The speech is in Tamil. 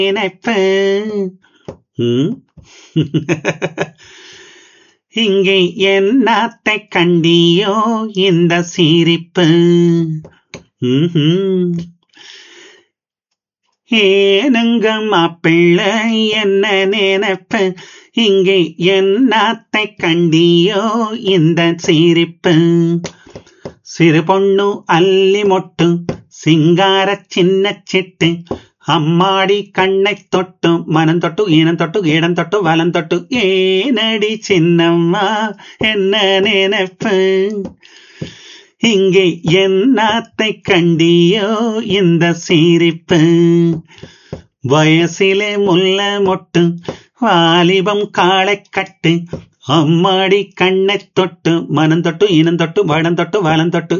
நினைப்பு ம்? இங்கே என்னத்தை கண்டியோ இந்த சிரிப்பு ம்ஹும். ஏனுங்க மாப்பிள்ளை என்ன நினைப்பு இங்கே என்னத்தை கண்டியோ இந்த சிரிப்பு சிறு பொண்ணு அல்லி மொட்டு சிங்கார சின்ன சிட்டு அம்மாடி கண்ணை தொட்டு மனம் தொட்டு ஈனம் தொட்டு இடம் தொட்டு வலம் தொட்டு ஏனடி சின்னம்மா என்ன நினைப்பு இங்கே என்னத்தை கண்டியோ இந்த சிரிப்பு வயசிலே முல்ல மொட்டு வாலிபம் காளை கட்டு அம்மாடி கண்ணை தொட்டு மனம் தொட்டு இனம் தொட்டு வடம் தொட்டு வலம் தொட்டு